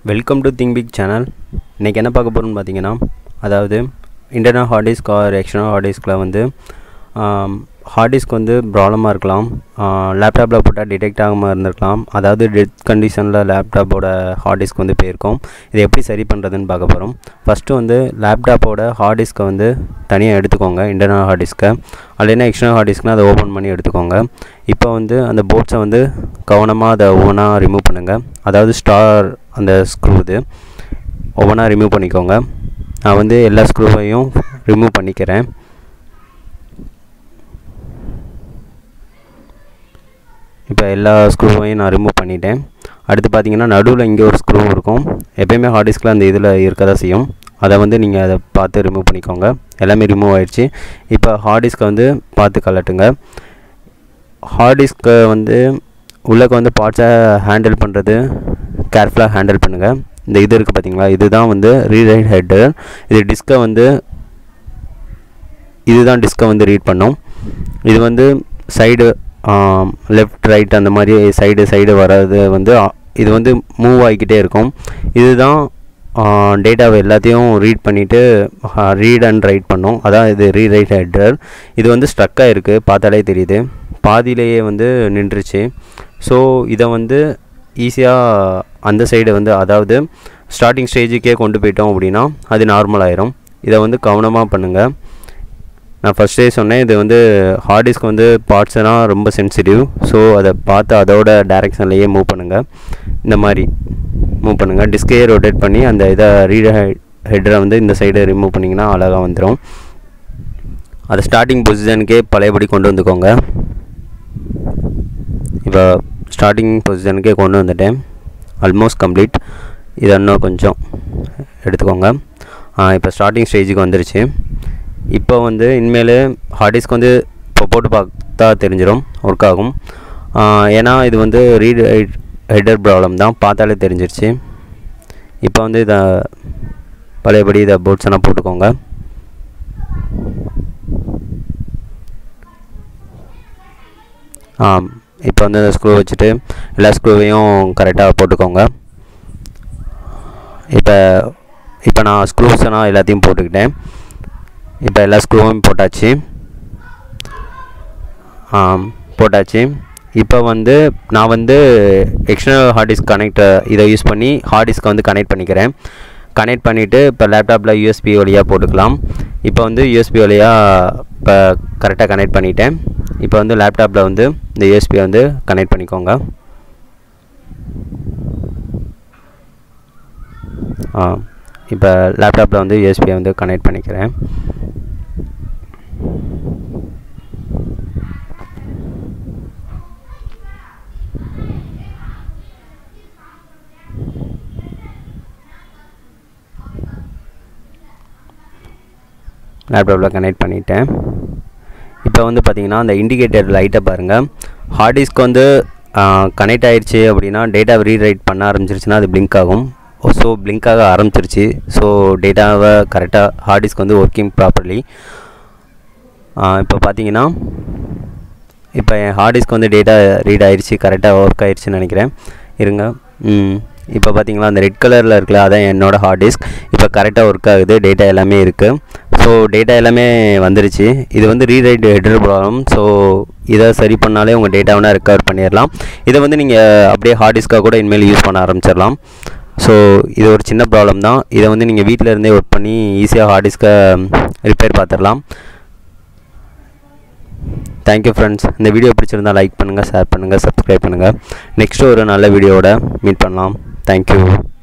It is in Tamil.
welcome to think big channel இன்றைக்கி என்ன பார்க்க போகிறோம்னு பார்த்தீங்கன்னா அதாவது internal hard disk or external hard டிஸ்கில் வந்து ஹார்ட் டிஸ்க் வந்து ப்ராப்ளமாக இருக்கலாம் லேப்டாப்பில் போட்டால் டிடெக்ட் ஆகாமல் இருந்திருக்கலாம் அதாவது டெத் கண்டிஷனில் லேப்டாப்போட ஹார்ட் டிஸ்க் வந்து போயிருக்கும் இதை எப்படி சரி பண்ணுறதுன்னு பார்க்க போகிறோம் ஃபஸ்ட்டு வந்து லேப்டாப்போட ஹார்ட் டிஸ்க்கை வந்து தனியாக எடுத்துக்கோங்க இன்டர்னல் ஹார்ட் டிஸ்க்கை இல்லைன்னா எக்ஸ்டர்னல் ஹார்ட் டிஸ்க்னால் அதை ஓப்பன் பண்ணி எடுத்துக்கோங்க இப்போ வந்து அந்த போர்ட்ஸை வந்து கவனமாக அதை ஒவ்வொன்றா ரிமூவ் பண்ணுங்கள் அதாவது ஸ்டார் அந்த ஸ்க்ரூ இது ஒவ்வொன்றா ரிமூவ் பண்ணிக்கோங்க நான் வந்து எல்லா ஸ்க்ரூவையும் ரிமூவ் பண்ணிக்கிறேன் இப்போ எல்லா ஸ்க்ரூவையும் நான் ரிமூவ் பண்ணிட்டேன் அடுத்து பார்த்தீங்கன்னா நடுவில் இங்கே ஒரு ஸ்க்ரூ இருக்கும் எப்பயுமே ஹார்ட் டிஸ்கில் அந்த இதில் இருக்க தான் செய்யும் அதை வந்து நீங்கள் அதை பார்த்து ரிமூவ் பண்ணிக்கோங்க எல்லாமே ரிமூவ் ஆயிடுச்சு இப்போ ஹார்ட் டிஸ்க்கை வந்து பார்த்து கலட்டுங்க ஹார்ட் டிஸ்க்கை வந்து உள்ளக்க வந்து பார்ட்ஸை ஹேண்டில் பண்ணுறது கேர்ஃபுல்லாக ஹேண்டில் பண்ணுங்கள் இந்த இது இருக்குது பார்த்தீங்களா இதுதான் வந்து ரீரைட் ஹெட்டு இது டிஸ்கை வந்து இதுதான் டிஸ்கை வந்து ரீட் பண்ணும் இது வந்து சைடு லெஃப்ட் ரைட் அந்த மாதிரி சைடு சைடு வர்றது வந்து இது வந்து மூவ் ஆகிக்கிட்டே இருக்கும் இதுதான் டேட்டாவை எல்லாத்தையும் ரீட் பண்ணிவிட்டு ரீட் அண்ட் ரைட் பண்ணும் அதான் இது ரீரைட் ஹெட்டர் இது வந்து ஸ்ட்ரக்காக இருக்குது பார்த்தாலே தெரியுது பாதியிலேயே வந்து நின்றுச்சு ஸோ இதை வந்து ஈஸியாக அந்த சைடு வந்து அதாவது ஸ்டார்டிங் ஸ்டேஜுக்கே கொண்டு போயிட்டோம் அப்படின்னா அது நார்மல் ஆயிரும் இதை வந்து கவனமாக பண்ணுங்கள் நான் ஃபஸ்ட்டே சொன்னேன் இது வந்து ஹார்ட் டிஸ்க் வந்து பார்ட்ஸ்னால் ரொம்ப சென்சிட்டிவ் ஸோ அதை பார்த்து அதோட டேரெக்ஷன்லேயே மூவ் பண்ணுங்கள் இந்த மாதிரி மூவ் பண்ணுங்கள் டிஸ்கையே ரொட்டேட் பண்ணி அந்த இதை ரீட் ஹெட்டரை வந்து இந்த சைடு ரிமூவ் பண்ணிங்கன்னா அழகாக வந்துடும் அதை ஸ்டார்டிங் பொசிஷனுக்கே பழையபடி கொண்டு வந்துக்கோங்க இப்போ ஸ்டார்டிங் பொசிஷனுக்கே கொண்டு வந்துட்டேன் ஆல்மோஸ்ட் கம்ப்ளீட் இதை இன்னும் கொஞ்சம் எடுத்துக்கோங்க இப்போ ஸ்டார்டிங் ஸ்டேஜுக்கு வந்துருச்சு இப்போ வந்து இனிமேல் ஹார்ட் டிஸ்க் வந்து இப்போ போட்டு பார்த்தா தெரிஞ்சிடும் ஒர்க் ஆகும் ஏன்னா இது வந்து ரீட் ஹெட்டர் ப்ராப்ளம் தான் பார்த்தாலே தெரிஞ்சிருச்சு இப்போ வந்து இதை பழையபடி இதை போட்ஸ் எல்லாம் போட்டுக்கோங்க இப்போ வந்து இந்த ஸ்க்ரூ வச்சுட்டு எல்லா ஸ்க்ரூவையும் கரெக்டாக போட்டுக்கோங்க இப்போ இப்போ நான் ஸ்க்ரூஸ் எல்லாம் எல்லாத்தையும் போட்டுக்கிட்டேன் இப்போ எல்லா ஸ்க்ரூவும் போட்டாச்சு போட்டாச்சு இப்போ வந்து நான் வந்து எக்ஸ்டர்னல் ஹார்ட் டிஸ்க் கனெக்டர் இதை யூஸ் பண்ணி ஹார்ட் டிஸ்க்கை வந்து கனெக்ட் பண்ணிக்கிறேன் கனெக்ட் பண்ணிவிட்டு இப்போ லேப்டாப்பில் யூஎஸ்பி வழியாக போட்டுக்கலாம் இப்போ வந்து யூஎஸ்பி வழியாக இப்போ கரெக்டாக கனெக்ட் பண்ணிட்டேன் இப்போ வந்து லேப்டாப்பில் வந்து இந்த யூஎஸ்பியை வந்து கனெக்ட் பண்ணிக்கோங்க ஆ இப்போ லேப்டாப்பில் வந்து யூஎஸ்பியை வந்து கனெக்ட் பண்ணிக்கிறேன் லேப்டாப்பில் கனெக்ட் பண்ணிட்டேன் இப்போ வந்து பார்த்திங்கன்னா அந்த இண்டிகேட்டர் லைட்டை பாருங்கள் ஹார்ட் டிஸ்க் வந்து கனெக்ட் ஆகிடுச்சு அப்படின்னா டேட்டாவை ரீரைட் பண்ண ஆரம்பிச்சிருச்சுன்னா அது பிளிங்க் ஆகும் ஸோ பிளிங்க் ஆக ஆரம்பிச்சிருச்சு ஸோ டேட்டாவை கரெக்டாக ஹார்ட் டிஸ்க் வந்து ஒர்க்கிங் ப்ராப்பர்லி இப்போ பார்த்தீங்கன்னா இப்போ என் ஹார்ட் டிஸ்க் வந்து டேட்டா ரீட் ஆயிடுச்சு கரெக்டாக ஒர்க் ஆயிடுச்சுன்னு நினைக்கிறேன் இருங்க இப்போ பார்த்தீங்களா அந்த ரெட் கலரில் இருக்குல்ல அதான் என்னோடய ஹார்ட் டிஸ்க் இப்போ கரெக்டாக ஒர்க் ஆகுது டேட்டா எல்லாமே இருக்குது ஸோ டேட்டா எல்லாமே வந்துருச்சு இது வந்து ரீரைட் ஹெட்ரு ப்ராப்ளம் ஸோ இதை சரி பண்ணாலே உங்கள் டேட்டாவை ரெக்கவர் பண்ணிடலாம் இதை வந்து நீங்கள் அப்படியே ஹார்ட் டிஸ்க்காக கூட இனிமேல் யூஸ் பண்ண ஆரம்பிச்சிடலாம் ஸோ இது ஒரு சின்ன ப்ராப்ளம் தான் இதை வந்து நீங்கள் வீட்டில் இருந்தே ஒர்க் பண்ணி ஈஸியாக ஹார்ட் டிஸ்க்கை ரிப்பேர் பார்த்துடலாம் தேங்க்யூ ஃப்ரெண்ட்ஸ் இந்த வீடியோ பிடிச்சிருந்தால் லைக் பண்ணுங்கள் ஷேர் பண்ணுங்கள் சப்ஸ்கிரைப் பண்ணுங்கள் நெக்ஸ்ட்டு ஒரு நல்ல வீடியோவோட மீட் பண்ணலாம் தேங்க்யூ